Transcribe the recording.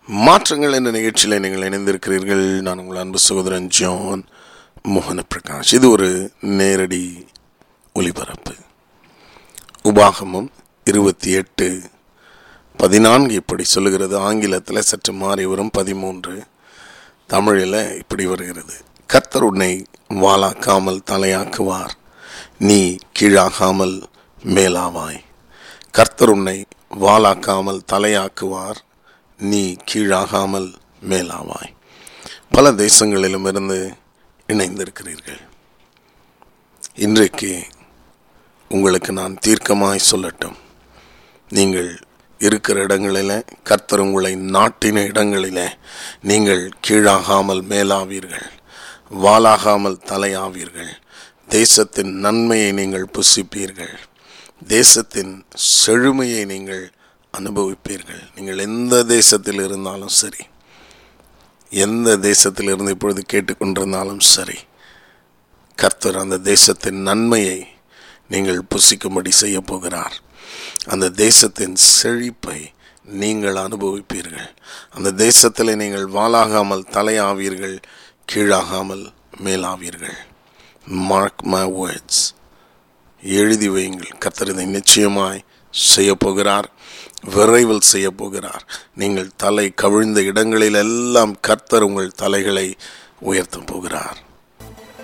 மாற்றங்கள் என்ற நிகழ்ச்சியில் நீங்கள் இணைந்திருக்கிறீர்கள் நான் உங்கள் அன்பு சகோதரன் ஜான் மோகன பிரகாஷ் இது ஒரு நேரடி ஒலிபரப்பு உபாகமம் இருபத்தி எட்டு பதினான்கு இப்படி சொல்லுகிறது ஆங்கிலத்தில் சற்று மாறி வரும் பதிமூன்று தமிழில் இப்படி வருகிறது கர்த்தர் உன்னை வாளாக்காமல் தலையாக்குவார் நீ கீழாகாமல் மேலாவாய் கர்த்தர் உன்னை வாளாக்காமல் தலையாக்குவார் நீ கீழாகாமல் மேலாவாய் பல தேசங்களிலும் இருந்து இணைந்திருக்கிறீர்கள் இன்றைக்கு உங்களுக்கு நான் தீர்க்கமாய் சொல்லட்டும் நீங்கள் இருக்கிற இடங்களில் கர்த்தர் உங்களை நாட்டின இடங்களில் நீங்கள் கீழாகாமல் மேலாவீர்கள் வாலாகாமல் தலையாவீர்கள் தேசத்தின் நன்மையை நீங்கள் புசிப்பீர்கள் தேசத்தின் செழுமையை நீங்கள் அனுபவிப்பீர்கள் நீங்கள் எந்த தேசத்தில் இருந்தாலும் சரி எந்த தேசத்தில் இருந்து இப்பொழுது கேட்டுக்கொண்டிருந்தாலும் சரி கர்த்தர் அந்த தேசத்தின் நன்மையை நீங்கள் புசிக்கும்படி செய்ய போகிறார் அந்த தேசத்தின் செழிப்பை நீங்கள் அனுபவிப்பீர்கள் அந்த தேசத்தில் நீங்கள் வாலாகாமல் தலையாவீர்கள் கீழாகாமல் மேலாவீர்கள் மார்க் மை வேர்ட்ஸ் எழுதி வையுங்கள் கர்த்தர் இதை நிச்சயமாய் செய்ய போகிறார் விரைவில் செய்ய போகிறார் நீங்கள் தலை கவிழ்ந்த இடங்களில் எல்லாம் கர்த்தர் உங்கள் தலைகளை உயர்த்த போகிறார்